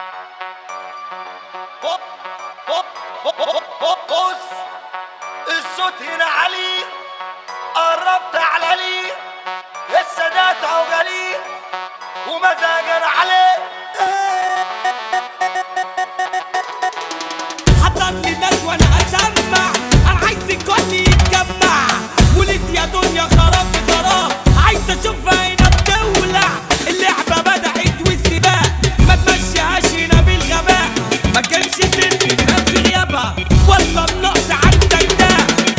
بوب بوب بوب بوب بوب بص الصوت هنا عالي قربت على لي السادات عجلي ومزاجنا عليه حضرني الناس وانا اسمع انا عايز الكل يتجمع ولد يا دنيا خراب في خراب عايز اشوفها هنا بتولع اللعبه بدات والسباق ما تمشيهاش هنا بالغباء ما كانش ست تنام في غيابها ولا النقص عندك ده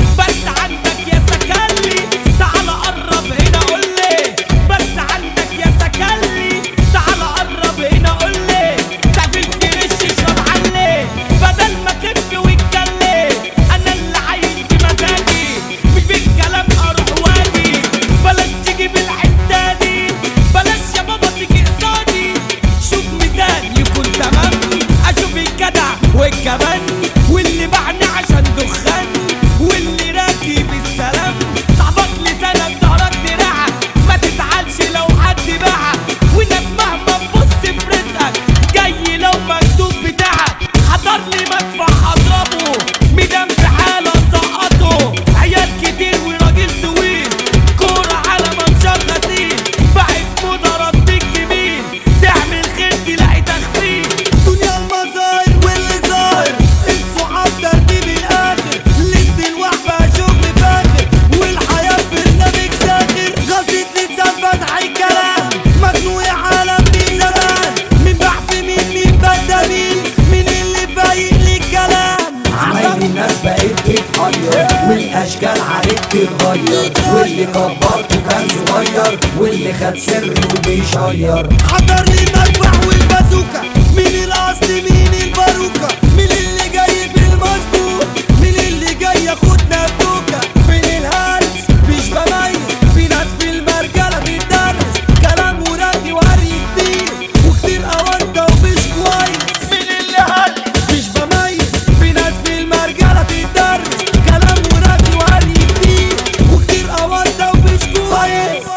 بس عندك يا سكلي تعال قرب هنا قول لي بس عندك يا سكلي تعال قرب هنا قول لي تعمل فريش اشرب عليه بدل ما تبكي وتكلم انا اللي عايش بمزاجي مش بالكلام اروح واجي بلاش تيجي بالحته دي بلاش يا بابا تيجي قصادي شوف ميزان يكون تمام اشوف الجدع والجبان واللي باعني عشان دخان واللي راكب السلام صاحبك لسانك ظهرك دراعك ما تزعلش لو حد باعك والناس مهما تبص في رزقك جاي لو مكتوب بتاعك حضر لي مدفع هضربه ميدان في حاله سقطه عيال كتير وراجل طويل كورة على منشار غسيل بعد موضة رديك جميل تعمل خير تلاقي تخفيف دنيا المظاهر واللي ظاهر الصحاب ترتيب الاخر لسه الوحبة شغل فاخر والحياة برنامج ساخر غلطة لسان فتح الكلام مخنوق يا عالم من زمان من بحث مين مين بدأ مين مين اللي فايق للكلام عمايل الناس بقت تتحير والاشكال عليك تتغير واللي كبرته كان صغير واللي خد سر وبيشير حضر لي المدفع والبازوكا مين الاصل مين الباروكا مين اللي جاي في المظبوط مين اللي جاي ياخدنا بوكا فين الهلس مش بميز في ناس في المرجله بتدرس كلام ورغي وهري كتير وكتير اوانطه ومش كويس مين اللي هلس مش بميز في ناس في المرجله بتدرس كلام ورغي وهري كتير وكتير اوانطه ومش كويس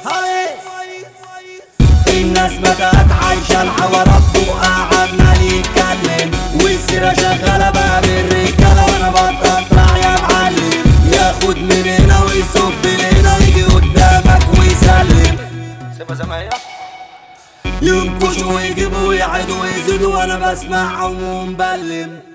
الناس بدأت عايشة الحوارات وقعدنا نتكلم والسيرة شغالة بقى بالرجالة وانا بتقطع يا معلم ياخد من هنا ويصب من هنا يجي قدامك ويسلم سيبها زي ما هي ينكشوا ويجيبوا ويعيدوا ويزيدوا وانا بسمعهم ومبلم